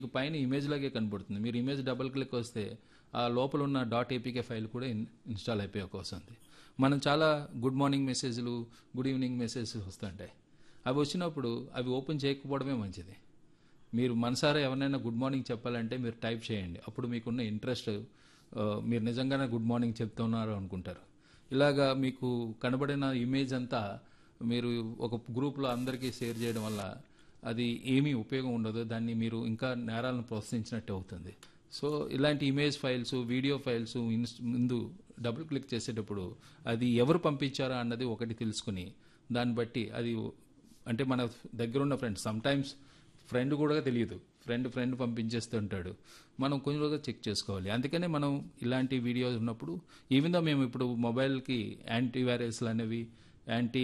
మీకు పైన ఇమేజ్ లాగే కనబడుతుంది మీరు ఇమేజ్ డబుల్ క్లిక్ వస్తే ఆ లోపల ఉన్న డాట్ ఏపీకే ఫైల్ కూడా ఇన్- ఇన్స్టాల్ అయిపోయే అవకాశం ఉంది మనం చాలా గుడ్ మార్నింగ్ మెసేజ్లు గుడ్ ఈవినింగ్ మెసేజెస్ వస్తుంటాయి అవి వచ్చినప్పుడు అవి ఓపెన్ చేయకపోవడమే మంచిది మీరు మనసారా ఎవరినైనా గుడ్ మార్నింగ్ చెప్పాలంటే మీరు టైప్ చేయండి అప్పుడు మీకున్న ఇంట్రెస్ట్ ఆ, మీరు నిజంగానే గుడ్ మార్నింగ్ చెప్తున్నారు అనుకుంటారు ఇలాగా మీకు కనబడిన ఇమేజ్ అంతా మీరు ఒక గ్రూప్లో అందరికీ షేర్ చేయడం వల్ల అది ఏమీ ఉపయోగం ఉండదు దాన్ని మీరు ఇంకా నేరాలను ప్రోత్సహించినట్టు అవుతుంది సో ఇలాంటి ఇమేజ్ ఫైల్స్ వీడియో ఫైల్స్ ఇన్స్ ముందు డబుల్ క్లిక్ చేసేటప్పుడు అది ఎవరు పంపించారా అన్నది ఒకటి తెలుసుకుని దాన్ని బట్టి అది అంటే మన దగ్గరున్న ఫ్రెండ్స్ సమ్ టైమ్స్ ఫ్రెండ్ కూడా తెలియదు ఫ్రెండ్ ఫ్రెండ్ పంపించేస్తుంటాడు మనం కొంచెం రోజుగా చెక్ చేసుకోవాలి అందుకనే మనం ఇలాంటి వీడియోస్ ఉన్నప్పుడు ఈవెన్ దో మేము ఇప్పుడు మొబైల్కి యాంటీ వైరస్లు అనేవి యాంటీ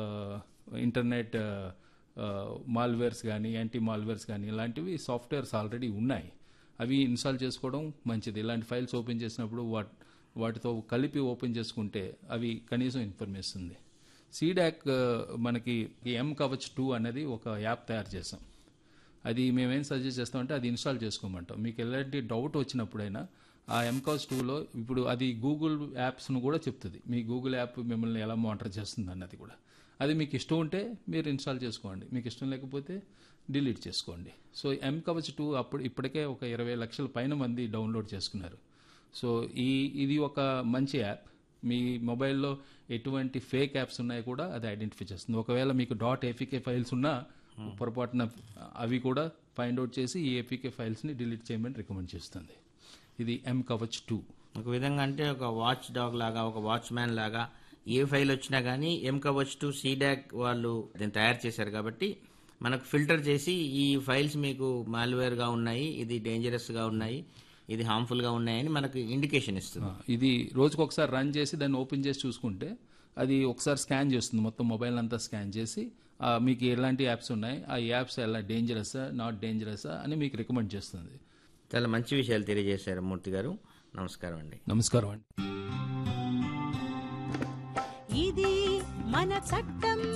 ఇంటర్నెట్ మాల్వేర్స్ కానీ యాంటీ మాల్వేర్స్ కానీ ఇలాంటివి సాఫ్ట్వేర్స్ ఆల్రెడీ ఉన్నాయి అవి ఇన్స్టాల్ చేసుకోవడం మంచిది ఇలాంటి ఫైల్స్ ఓపెన్ చేసినప్పుడు వాట్ వాటితో కలిపి ఓపెన్ చేసుకుంటే అవి కనీసం ఇన్ఫర్మేషన్ ఉంది సీడాక్ మనకి ఎం కవచ్ టూ అనేది ఒక యాప్ తయారు చేసాం అది మేమేం సజెస్ట్ చేస్తామంటే అది ఇన్స్టాల్ చేసుకోమంటాం మీకు ఎలాంటి డౌట్ వచ్చినప్పుడైనా ఆ ఎంకాస్ టూలో ఇప్పుడు అది గూగుల్ యాప్స్ను కూడా చెప్తుంది మీ గూగుల్ యాప్ మిమ్మల్ని ఎలా మానిటర్ చేస్తుంది అన్నది కూడా అది మీకు ఇష్టం ఉంటే మీరు ఇన్స్టాల్ చేసుకోండి మీకు ఇష్టం లేకపోతే డిలీట్ చేసుకోండి సో ఎం కవచ్ టూ అప్పుడు ఇప్పటికే ఒక ఇరవై లక్షల పైన మంది డౌన్లోడ్ చేసుకున్నారు సో ఈ ఇది ఒక మంచి యాప్ మీ మొబైల్లో ఎటువంటి ఫేక్ యాప్స్ ఉన్నాయి కూడా అది ఐడెంటిఫై చేస్తుంది ఒకవేళ మీకు డాట్ ఏపీకే ఫైల్స్ ఉన్నా పొరపాటున అవి కూడా ఫైండ్ అవుట్ చేసి ఈ ఏపీకే ఫైల్స్ని డిలీట్ చేయమని రికమెండ్ చేస్తుంది ఇది ఎం కవచ్ టూ ఒక విధంగా అంటే ఒక వాచ్ డాగ్ లాగా ఒక వాచ్ మ్యాన్ లాగా ఏ ఫైల్ వచ్చినా కానీ ఎం కవచ్ టు సీడాక్ వాళ్ళు దీన్ని తయారు చేశారు కాబట్టి మనకు ఫిల్టర్ చేసి ఈ ఫైల్స్ మీకు మాల్వేర్ గా ఉన్నాయి ఇది డేంజరస్ గా ఉన్నాయి ఇది హార్మ్ఫుల్ గా ఉన్నాయని మనకు ఇండికేషన్ ఇస్తుంది ఇది రోజుకు ఒకసారి రన్ చేసి దాన్ని ఓపెన్ చేసి చూసుకుంటే అది ఒకసారి స్కాన్ చేస్తుంది మొత్తం మొబైల్ అంతా స్కాన్ చేసి ఆ, మీకు ఎలాంటి యాప్స్ ఉన్నాయి ఆ యాప్స్ ఎలా డేంజరసా నాట్ డేంజరసా అని మీకు రికమెండ్ చేస్తుంది చాలా మంచి విషయాలు తెలియజేశారు మూర్తి గారు నమస్కారం అండి నమస్కారం అండి ఇది మన చట్టం